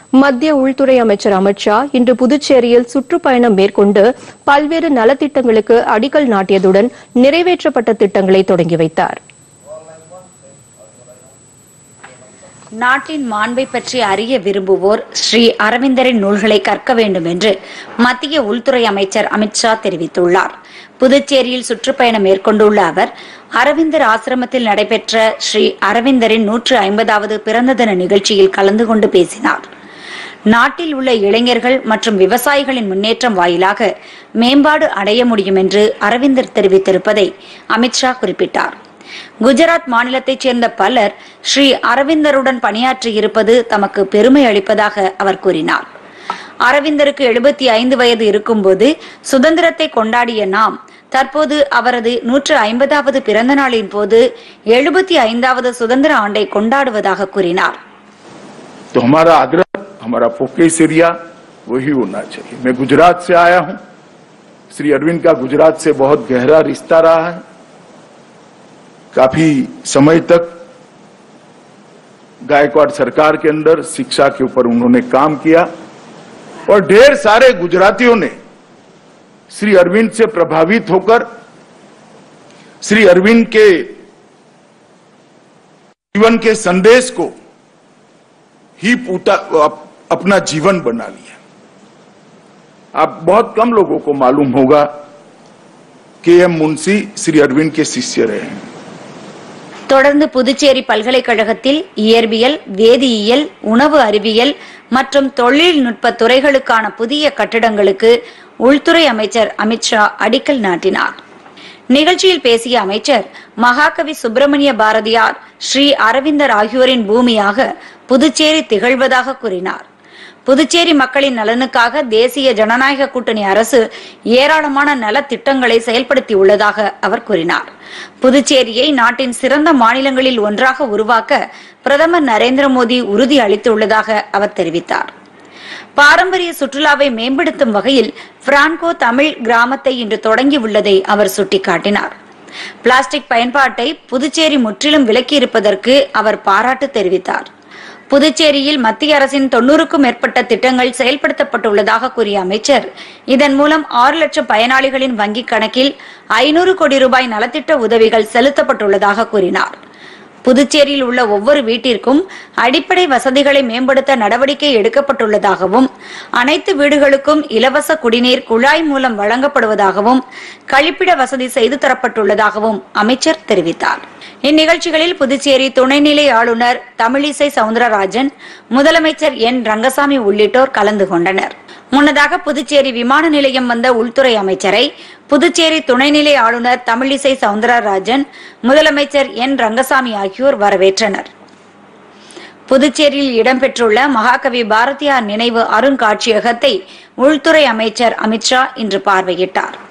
மத்திய உள்துறை அமைச்சர் அமித்ஷா இன்று புதுச்சேரியில் சுற்றுப்பயணம் மேற்கொண்டு பல்வேறு நலத்திட்டங்களுக்கு அடிக்கல் நாட்டியதுடன் நிறைவேற்றப்பட்ட திட்டங்களை தொடங்கி வைத்தார் நாட்டின் மாண்பை பற்றி அறிய விரும்புவோர் ஸ்ரீ அரவிந்தரின் நூல்களை கற்க வேண்டும் என்று மத்திய உள்துறை அமைச்சர் அமித்ஷா தெரிவித்துள்ளார் புதுச்சேரியில் சுற்றுப்பயணம் மேற்கொண்டுள்ள அவர் அரவிந்தர் ஆசிரமத்தில் நடைபெற்ற ஸ்ரீ அரவிந்தரின் நூற்று ஐம்பதாவது பிறந்த தின நிகழ்ச்சியில் கலந்து கொண்டு பேசினார் நாட்டில் உள்ள இளைஞர்கள் மற்றும் விவசாயிகளின் முன்னேற்றம் வாயிலாக மேம்பாடு அடைய முடியும் என்று அரவிந்தர் தெரிவித்திருப்பதை அமித்ஷா குறிப்பிட்டார் குஜராத் மாநிலத்தைச் சேர்ந்த பலர் ஸ்ரீ அரவிந்தருடன் பணியாற்றியிருப்பது தமக்கு பெருமை அளிப்பதாக அவர் கூறினார் அரவிந்தருக்கு எழுபத்தி ஐந்து வயது இருக்கும்போது சுதந்திரத்தை கொண்டாடிய நாம் தற்போது அவரது நூற்று ஐம்பதாவது பிறந்த நாளின் போது எழுபத்தி ஐந்தாவது சுதந்திர ஆண்டை கொண்டாடுவதாக கூறினார் तो हमारा आग्रह हमारा फोकस एरिया वही होना चाहिए मैं गुजरात से आया हूं श्री अरविंद का गुजरात से बहुत गहरा रिश्ता रहा है काफी समय तक गायकवाड़ सरकार के अंदर शिक्षा के ऊपर उन्होंने काम किया और ढेर सारे गुजरातियों ने श्री अरविंद से प्रभावित होकर श्री अरविंद के जीवन के संदेश को ही पूता अप, अपना जीवन बना लिया आप बहुत कम लोगों को मालूम होगा कि एम मुंशी श्री अरविंद के शिष्य रहे हैं தொடர்ந்து புதுச்சேரி பல்கலைக்கழகத்தில் இயற்பியல் வேதியியல் உணவு அறிவியல் மற்றும் தொழில்நுட்ப துறைகளுக்கான புதிய கட்டிடங்களுக்கு உள்துறை அமைச்சர் அமித்ஷா அடிக்கல் நாட்டினார் நிகழ்ச்சியில் பேசிய அமைச்சர் மகாகவி சுப்பிரமணிய பாரதியார் ஸ்ரீ அரவிந்தர் ஆகியோரின் பூமியாக புதுச்சேரி திகழ்வதாக கூறினார் புதுச்சேரி மக்களின் நலனுக்காக தேசிய ஜனநாயக கூட்டணி அரசு ஏராளமான நலத்திட்டங்களை செயல்படுத்தியுள்ளதாக அவர் கூறினார் புதுச்சேரியை நாட்டின் சிறந்த மாநிலங்களில் ஒன்றாக உருவாக்க பிரதமர் நரேந்திர மோடி உறுதி அளித்துள்ளதாக அவர் தெரிவித்தார் பாரம்பரிய சுற்றுலாவை மேம்படுத்தும் வகையில் பிரான்கோ தமிழ் கிராமத்தை இன்று தொடங்கியுள்ளதை அவர் சுட்டிக்காட்டினார் பிளாஸ்டிக் பயன்பாட்டை புதுச்சேரி முற்றிலும் விலக்கியிருப்பதற்கு அவர் பாராட்டு தெரிவித்தார் புதுச்சேரியில் மத்திய அரசின் தொன்னூறுக்கும் மேற்பட்ட திட்டங்கள் செயல்படுத்தப்பட்டுள்ளதாக கூறிய அமைச்சர் இதன் மூலம் ஆறு லட்சம் பயனாளிகளின் வங்கிக் கணக்கில் ஐநூறு கோடி ரூபாய் நலத்திட்ட உதவிகள் செலுத்தப்பட்டுள்ளதாக கூறினார் புதுச்சேரியில் உள்ள ஒவ்வொரு வீட்டிற்கும் அடிப்படை வசதிகளை மேம்படுத்த நடவடிக்கை எடுக்கப்பட்டுள்ளதாகவும் அனைத்து வீடுகளுக்கும் இலவச குடிநீர் குழாய் மூலம் வழங்கப்படுவதாகவும் கழிப்பிட வசதி செய்து தரப்பட்டுள்ளதாகவும் அமைச்சர் தெரிவித்தார் இந்நிகழ்ச்சிகளில் புதுச்சேரி துணைநிலை ஆளுநர் தமிழிசை சவுந்தரராஜன் முதலமைச்சர் என் ரங்கசாமி உள்ளிட்டோர் கலந்து கொண்டனர் முன்னதாக புதுச்சேரி விமான நிலையம் வந்த உள்துறை அமைச்சரை புதுச்சேரி துணைநிலை ஆளுநர் தமிழிசை சவுந்தரராஜன் முதலமைச்சர் என் ரங்கசாமி ஆகியோர் வரவேற்றனர் புதுச்சேரியில் இடம்பெற்றுள்ள மகாகவி பாரதியார் நினைவு அருங்காட்சியகத்தை உள்துறை அமைச்சர் அமித்ஷா இன்று பார்வையிட்டார்